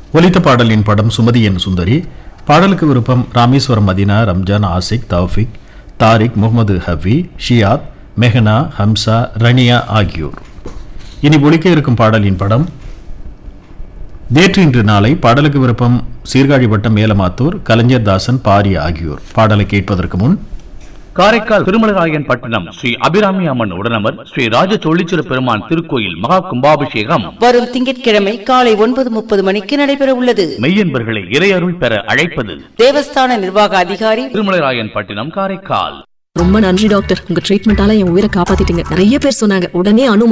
ஒலித்த பாடலின் படம் சுமதி என் சுந்தரி பாடலுக்கு விருப்பம் ராமேஸ்வரம் மதினா ரம்ஜான் ஆசிக் தௌஃபிக் தாரிக் முகமது ஹவி ஷியாத் மெஹனா ஹம்சா ரனியா ஆகியோர் இனி ஒலிக்க இருக்கும் பாடலின் படம் நேற்று இன்று நாளை பாடலுக்கு விருப்பம் சீர்காழி வட்டம் மேலமாத்தூர் கலைஞர் தாசன் பாரி ஆகியோர் பாடலை கேட்பதற்கு முன் காரைக்கால் திருமலராயன் பட்டணம் ஸ்ரீ அபிராமி அம்மன் உடனமர் ஸ்ரீ ராஜ தொழிச்சிர பெருமான் திருக்கோயில் மகா கும்பாபிஷேகம் வரும் திங்கட்கிழமை காலை ஒன்பது முப்பது மணிக்கு நடைபெற உள்ளது மெய்யன்பர்களை இறையருள் பெற அழைப்பது தேவஸ்தான நிர்வாக அதிகாரி திருமலராயன் பட்டினம் காரைக்கால் ரொம்ப நன்றி டாக்டர் உங்க ட்ரீட்மெண்டால என் உயிரை காப்பாத்திட்டீங்க நிறைய பேர் சொன்னாங்க உடனே அணு